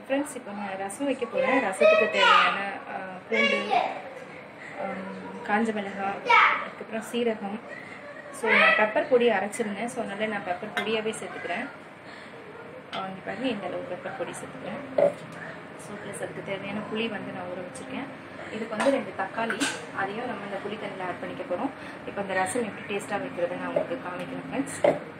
Friends இப்போ நான் ரசம் வைக்க போகிறேன் ரசத்துக்கு தேவையான ஆ, பூண்டு ஆம், காஞ்ச மிளகாய் அதுக்கப்புறம் சீரகம் ஸோ நான் பெப்பர் பொடி அரைச்சிருந்தேன் ஸோ அதனால் நான் பெப்பர் பொடியாகவே சேர்த்துக்கிறேன் இங்கே பாருங்க இந்த அளவு பெப்பர் பொடி சேர்த்துக்கிறேன் ஸோ ப்ளஸ் அதுக்கு தேவையான புளி வந்து நான் ஊற வச்சுருக்கேன் இதுக்கு வந்து ரெண்டு தக்காளி அதையும் நம்ம இந்த புளி தண்ணியில் ஆட் பண்ணிக்க போகிறோம் இப்போ இந்த ரசம் எப்படி டேஸ்ட்டாக வைக்கிறது நான் உங்களுக்கு காமிக்கிறேன் ஃப்ரெண்ட்ஸ்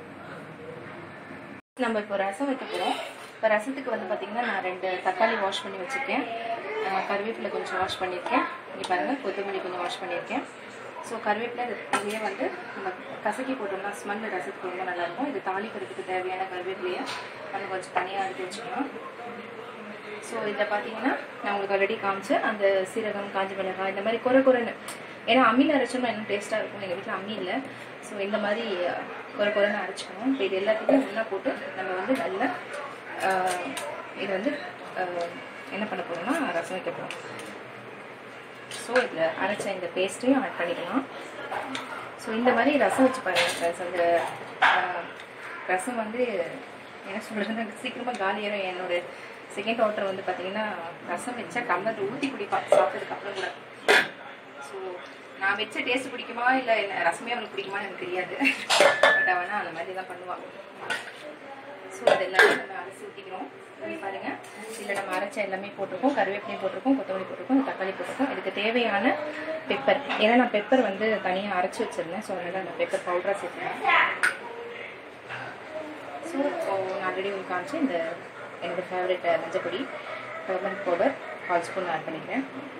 நம்ம இப்போ ரசம் வைக்க போகிறோம் இப்போ ரசத்துக்கு வந்து பார்த்திங்கன்னா நான் ரெண்டு தக்காளி வாஷ் பண்ணி வச்சுருக்கேன் அஹ் கருவேப்பிலை கொஞ்சம் வாஷ் பண்ணியிருக்கேன் இங்கே பாருங்கள் கொத்தமல்லி கொஞ்சம் வாஷ் பண்ணியிருக்கேன் ஸோ கருவேப்பிலை இது- இதையே வந்து நம்ம கசக்கி போட்டோம்னா ஸ்மெல் ரசத்துக்கு ரொம்ப நல்லாயிருக்கும் இது தாளிக்கிறதுக்கு தேவையான கருவேப்பிலையை நம்ம கொஞ்சம் தனியாக எடுத்து வச்சுக்கலாம் ஸோ இதில் பார்த்தீங்கன்னா நான் உங்களுக்கு ஆல்ரெடி காமிச்சேன் அந்த சீரகம் காஞ்ச மிளகாய் இந்த மாதிரி குறை குறைன்னு ஏன்னா அம்மியில் அரைச்சோம்னா இன்னும் டேஸ்ட்டாக இருக்கும் எங்கள் வீட்டில் அம்மி இல்லை ஸோ இந்த மாதிரி அஹ், குறை குறைன்னு அரைச்சிக்கணும் இப்போ இது எல்லாத்தையுமே ஒன்றா போட்டு நம்ம வந்து நல்லா அஹ், இது வந்து அஹ், என்ன பண்ண போகிறோம்னா ரசம் வைக்க போகிறோம் ஸோ இதில் அரைச்ச இந்த பேஸ்ட்டையும் ஆட் பண்ணிக்கலாம் ஸோ இந்த மாதிரி ரசம் வச்சு பாருங்க ஃப்ரெண்ட்ஸ் அந்த ஆஹ், ரசம் வந்து என்ன சொல்கிறது சீக்கிரமாக காலியாயிரும் என்னோட செகண்ட் ஆர்டர் வந்து பார்த்தீங்கன்னா ரசம் வச்சா டம்ளர் ஊற்றி குடிப்பா சாப்பிட்டதுக்கு அப்புறம் கூட ஸோ நான் வச்ச டேஸ்ட் பிடிக்குமா இல்லை என்ன ரசமே அவனுக்கு பிடிக்குமான்னு எனக்கு தெரியாது பட் அவனா அந்த மாதிரி தான் பண்ணுவான் ஸோ அது எல்லாமே நம்ம அரிசி ஊற்றிக்கிறோம் இங்க பாருங்க இதில் நம்ம அரைச்ச எல்லாமே போட்டிருக்கோம் கருவேப்பிலையும் போட்டிருக்கோம் கொத்தமல்லி போட்டிருக்கோம் தக்காளி போட்டிருக்கோம் இதுக்கு தேவையான பெப்பர் ஏன்னா நான் பெப்பர் வந்து தனியாக அரைச்சி வச்சிருந்தேன் ஸோ அதனால அந்த பெப்பர் பவுடராக சேர்த்துக்கிறேன் ஸோ நான் ஆல்ரெடி உங்களுக்கு காமிச்சு இந்த என்னோட ஃபேவரட் மஞ்சப்பொடி டர்மரிக் பவுடர் கால் ஸ்பூன் ஆட் பண்ணிக்கிறேன்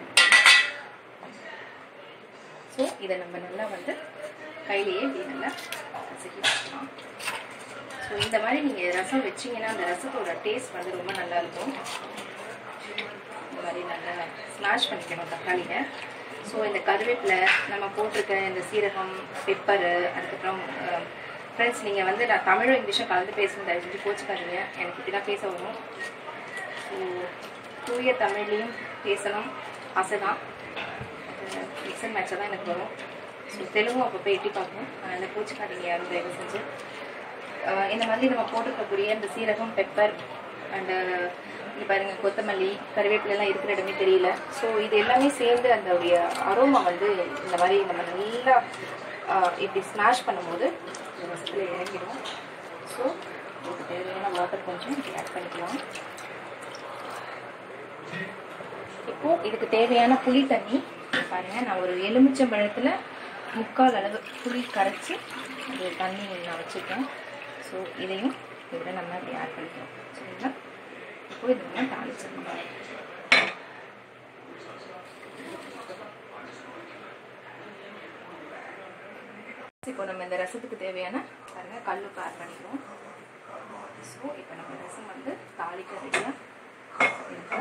ஸோ இதை நம்ம நல்லா வந்து கையிலேயே இப்படி நல்லா கசக்கி வச்சுக்கலாம் ஸோ இந்த மாதிரி நீங்கள் ரசம் வச்சீங்கன்னா அந்த ரசத்தோட டேஸ்ட் வந்து ரொம்ப நல்லா இருக்கும் இந்த மாதிரி நல்லா ஸ்மாஷ் பண்ணிக்கணும் தக்காளியை ஸோ இந்த கருவேப்பிலை நம்ம போட்டிருக்க இந்த சீரகம் பெப்பரு அதுக்கப்புறம் ஃப்ரெண்ட்ஸ் நீங்கள் வந்து நான் தமிழும் இங்கிலீஷும் கலந்து பேசணும் தயவு செஞ்சு கோச்சுக்காதீங்க எனக்கு இப்படி தான் பேச வரும் ஸோ தூய தமிழ்லேயும் பேசணும் ஆசை தான் மிக்ஸ் அண்ட் மேட்சாக தான் எனக்கு வரும் ஸோ தெலுங்கும் அப்பப்போ எட்டி பார்ப்போம் அதனால் கோச்சுக்காதீங்க யாரும் தயவு செஞ்சு ஆஹ் இந்த மாதிரி நம்ம போட்டிருக்கக்கூடிய இந்த சீரகம் பெப்பர் அண்டு இங்கே பாருங்க கொத்தமல்லி கருவேப்பிலை எல்லாம் இருக்கிற இடமே தெரியல ஸோ இது எல்லாமே சேர்ந்து அந்த அரோமா வந்து இந்த மாதிரி நம்ம நல்லா ஆஹ் இப்படி ஸ்மாஷ் பண்ணும்போது இந்த ரசத்தில் இறங்கிடும் ஸோ இதுக்கு தேவையான வாட்டர் கொஞ்சம் ஆட் பண்ணிக்கலாம் இப்போ இதுக்கு தேவையான புளி தண்ணி பாருங்க நான் ஒரு எலுமிச்சம்பழத்தில் முக்கால் அளவு புளி கரைச்சி அது தண்ணி நான் வச்சுருக்கேன் ஸோ இதையும் இதில் நம்ம இப்படி ஆட் பண்ணிக்கலாம் சரிங்களா இப்போ இது நம்ம தாளிச்சிடணும் இப்போ நம்ம இந்த ரசத்துக்கு தேவையான பாருங்க கல்லுப்பு ஆட் பண்ணிக்கிறோம் ஸோ இப்போ நம்ம ரசம் வந்து தாளிக்க ரெடியாக இருக்கு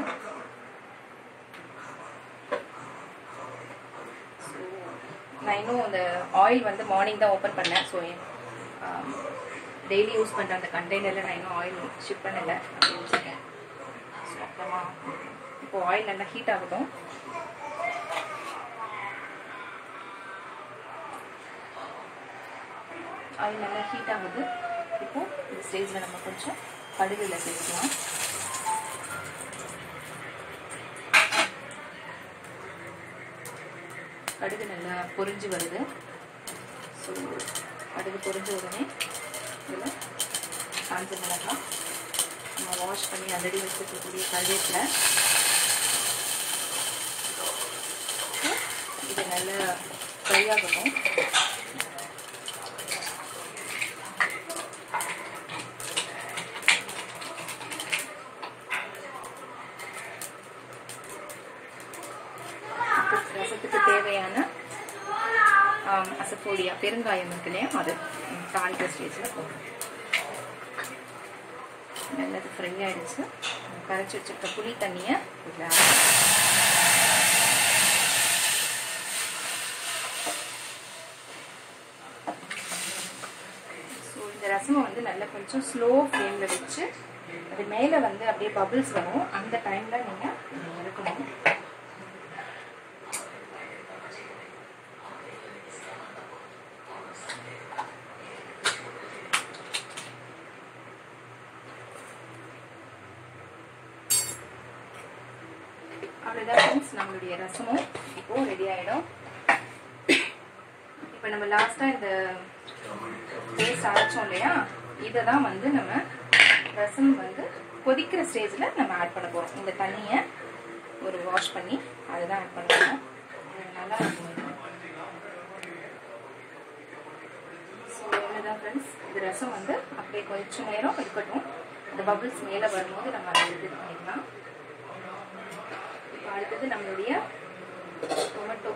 ஸோ நான் இன்னும் அந்த ஆயில் வந்து மார்னிங் தான் ஓப்பன் பண்ணேன் ஸோ டெய்லி யூஸ் பண்ணுற அந்த கண்டெய்னரில் நான் இன்னும் ஆயில் ஷிப் பண்ணலை அப்படி வச்சுருக்கேன் ஸோ அப்புறமா இப்போ ஆயில் நல்லா ஹீட் ஆகட்டும் ஆயில் நல்லா ஹீட் ஆகுது இப்போ இந்த ஸ்டேஜில் நம்ம கொஞ்சம் கடுகுல சேர்க்கலாம் கடுகு நல்லா பொரிஞ்சு வருது ஸோ கடுகு பொரிஞ்ச உடனே இதில் காஞ்ச மிளகாய் நம்ம வாஷ் பண்ணி ஆல்ரெடி வச்சுருக்கக்கூடிய கருவேப்பிலை இது நல்லா ஃப்ரை ஆகணும் ரசத்துக்கு தேவையான ஆம், அசப்போடியா பெருங்காயம் இருக்கு இல்லையா அது ம், தாளிக்க ஸ்டேஜில் போடுறோம் நல்லது ஃப்ரை ஆயிடுச்சு கரைச்சி வச்சிருக்க புளி தண்ணியை இதில் add பண்ணணும். ஸோ இந்த ரசமை வந்து நல்லா கொஞ்சம் ஸ்லோ ஃப்ளேமில் வச்சு அது மேலே வந்து அப்படியே பபிள்ஸ் வரும் அந்த டைமில் நீங்கள் இறக்கணும் அவ்வளோதான் ஃப்ரெண்ட்ஸ் நம்மளுடைய ரசமும் இப்போது ரெடி ஆகிடும் இப்போ நம்ம லாஸ்ட்டாக இந்த பேஸ்ட் அரைச்சோம் இல்லையா இதை தான் வந்து நம்ம ரசம் வந்து கொதிக்கிற ஸ்டேஜில் நம்ம ஆட் பண்ண போகிறோம் இந்த தண்ணியை ஒரு வாஷ் பண்ணி அதை தான் ஆட் பண்ண போகிறோம் நல்லா இருக்கும் இது ஸோ இவ்வளோதான் ஃப்ரெண்ட்ஸ் இது ரசம் வந்து அப்படியே கொஞ்சம் நேரம் இருக்கட்டும் இந்த பபிள்ஸ் மேலே வரும்போது நம்ம அதை இது பண்ணிக்கலாம் இப்போ அடுத்தது நம்மளுடைய டொமேட்டோ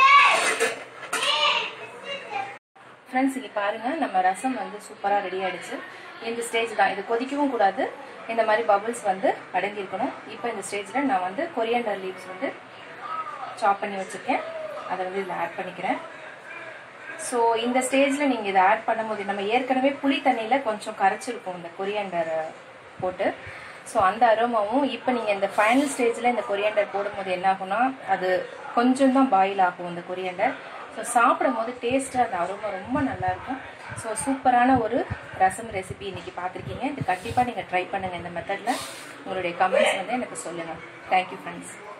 ஃப்ரெண்ட்ஸ் இங்கே பாருங்கள் நம்ம ரசம் வந்து சூப்பராக ரெடி ஆகிடுச்சு இந்த ஸ்டேஜ் தான் இது கொதிக்கவும் கூடாது இந்த மாதிரி பபுள்ஸ் வந்து அடங்கியிருக்கணும் இப்போ இந்த ஸ்டேஜில் நான் வந்து கொரியண்டர் லீவ்ஸ் வந்து சாப் பண்ணி வச்சுருக்கேன் அதை வந்து இதில் ஆட் பண்ணிக்கிறேன் ஸோ இந்த ஸ்டேஜில் நீங்கள் இதை ஆட் பண்ணும்போது நம்ம ஏற்கனவே புளி தண்ணியில் கொஞ்சம் கரைச்சிருக்கோம் இந்த கொரியண்டரை போட்டு ஸோ அந்த அரோமாவும் இப்போ நீங்கள் இந்த ஃபைனல் ஸ்டேஜில் இந்த கொரியண்டர் போடும்போது என்ன ஆகும்னா அது கொஞ்சம் தான் பாயில் ஆகும் இந்த கொரியண்டர் ஸோ சாப்பிடும் போது டேஸ்ட்டாக அந்த அரோமா ரொம்ப நல்லாயிருக்கும் ஸோ சூப்பரான ஒரு ரசம் ரெசிபி இன்றைக்கி பார்த்துருக்கீங்க இது கண்டிப்பாக நீங்கள் ட்ரை பண்ணுங்கள் இந்த மெத்தடில் உங்களுடைய கமெண்ட்ஸ் வந்து எனக்கு சொல்லுங்கள் தேங்க்யூ ஃப்ரெண்ட்ஸ்